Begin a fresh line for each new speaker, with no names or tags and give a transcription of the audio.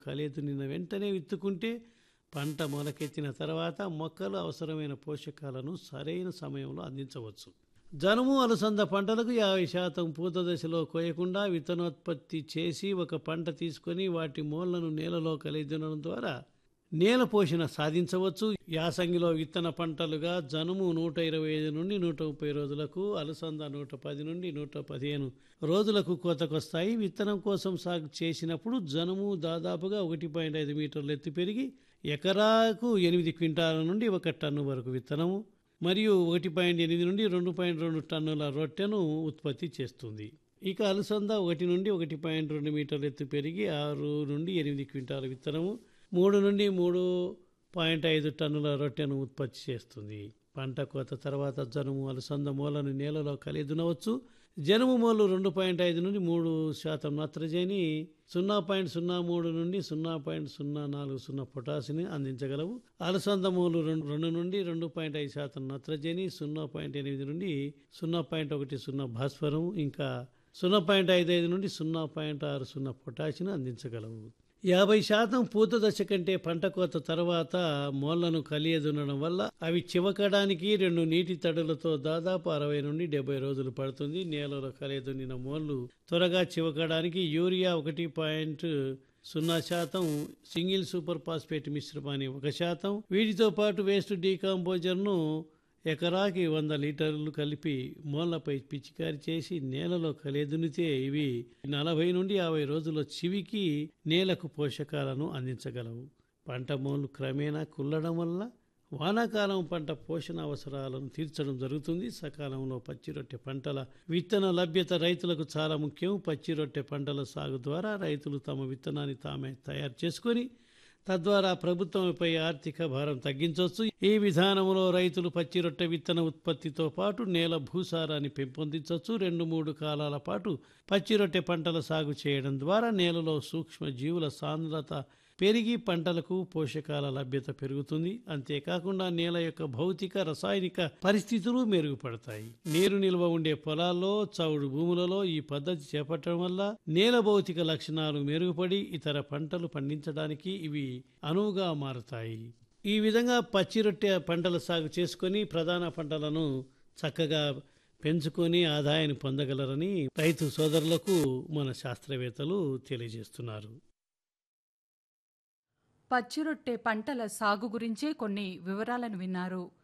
కలేదు నిన్న వెంటనే విత్తుకుంటే పంట మొలకెత్తిన తర్వాత మొక్కలు అవసరమైన పోషకాలను సరైన సమయంలో అందించవచ్చు జనుము అలసంద పంటలకు యాభై శాతం పూత దశలో కోయకుండా విత్తనోత్పత్తి చేసి ఒక పంట తీసుకొని వాటి మూలను నేలలో కలిదనడం ద్వారా నేల పోషణ సాధించవచ్చు యాసంగిలో విత్తన పంటలుగా జనుము నూట ఇరవై ఐదు నుండి నూట ముప్పై రోజులకు అలసంద నూట పది నుండి నూట పదిహేను రోజులకు కోతకొస్తాయి విత్తనం కోసం సాగు చేసినప్పుడు జనుము దాదాపుగా ఒకటి పాయింట్ ఐదు మీటర్లు ఎత్తు పెరిగి ఎకరాకు ఎనిమిది క్వింటాల నుండి ఒక టన్ను వరకు విత్తనము మరియు ఒకటి పాయింట్ ఎనిమిది నుండి రెండు పాయింట్ రెండు టన్నుల రొట్టెను ఉత్పత్తి చేస్తుంది ఇక అలసంద ఒకటి నుండి ఒకటి పాయింట్ రెండు మీటర్ల ఎత్తు పెరిగి ఆరు నుండి ఎనిమిది క్వింటాల విత్తనము మూడు నుండి మూడు పాయింట్ ఐదు టన్నుల రొట్టెను ఉత్పత్తి చేస్తుంది పంట కోత తర్వాత జనుము అలసంద మూలను నేలలో కలిదునవచ్చు జనుము మూలు రెండు పాయింట్ ఐదు నుండి మూడు శాతం నత్రజని సున్నా పాయింట్ సున్నా మూడు నుండి సున్నా పాయింట్ సున్నా నాలుగు సున్నా పొటాషిని అందించగలవు అలసంద మూలు రెండు రెండు నుండి రెండు పాయింట్ ఐదు శాతం నత్రజని సున్నా పాయింట్ ఎనిమిది నుండి సున్నా పాయింట్ ఒకటి సున్నా భాస్వరం ఇంకా సున్నా పాయింట్ ఐదు ఐదు నుండి సున్నా పాయింట్ ఆరు సున్నా పొటాషిని అందించగలవు యాభై శాతం పూత దశ కంటే పంట కోత తర్వాత మోళ్లను కలియదునడం వల్ల అవి చివకడానికి రెండు నీటి తడులతో దాదాపు అరవై నుండి డెబ్బై రోజులు పడుతుంది నేలలో కలియదునిన మోళ్లు త్వరగా చివకడానికి యూరియా ఒకటి పాయింట్ సున్నా శాతం సింగిల్ సూపర్ ఫాస్ఫేట్ మిశ్రమాన్ని ఒక శాతం వీటితో పాటు వేస్ట్ డీకాంపోజర్ను ఎకరాకి వంద లీటర్లు కలిపి మూలపై పిచికారి చేసి నేలలో కలిదునితే ఇవి నలభై నుండి యాభై రోజుల చివికి నేలకు పోషకాలను అందించగలవు పంట మూలు క్రమేణా కుల్లడం వల్ల వానాకాలం పంట పోషణ అవసరాలను తీర్చడం జరుగుతుంది సకాలంలో పచ్చి రొట్టె పంటల విత్తన లభ్యత రైతులకు చాలా ముఖ్యం పచ్చి రొట్టె పంటల సాగు ద్వారా రైతులు తమ విత్తనాన్ని తామే తయారు చేసుకొని తద్వారా ప్రభుత్వంపై ఆర్థిక భారం తగ్గించవచ్చు ఈ విధానంలో రైతులు పచ్చి రొట్టె విత్తన ఉత్పత్తితో పాటు నేల భూసారాన్ని పెంపొందించవచ్చు రెండు మూడు కాలాల పాటు పచ్చి రొట్టె పంటల సాగు చేయడం ద్వారా నేలలో సూక్ష్మ జీవుల సాంద్రత పెరిగి పంటలకు పోషకాల లభ్యత పెరుగుతుంది అంతేకాకుండా నేల యొక్క భౌతిక రసాయనిక పరిస్థితులు మెరుగుపడతాయి నీరు నిల్వ ఉండే పొలాల్లో చౌడు భూములలో ఈ పద్ధతి చేపట్టడం వల్ల నేల భౌతిక లక్షణాలు మెరుగుపడి ఇతర పంటలు పండించడానికి ఇవి అనువుగా మారుతాయి ఈ విధంగా పచ్చి రొట్టె పంటల సాగు చేసుకొని ప్రధాన పంటలను చక్కగా పెంచుకొని ఆదాయాన్ని పొందగలరని రైతు సోదరులకు మన శాస్త్రవేత్తలు తెలియజేస్తున్నారు
పచ్చిరొట్టె పంటల సాగు గురించే కొన్ని వివరాలను విన్నారు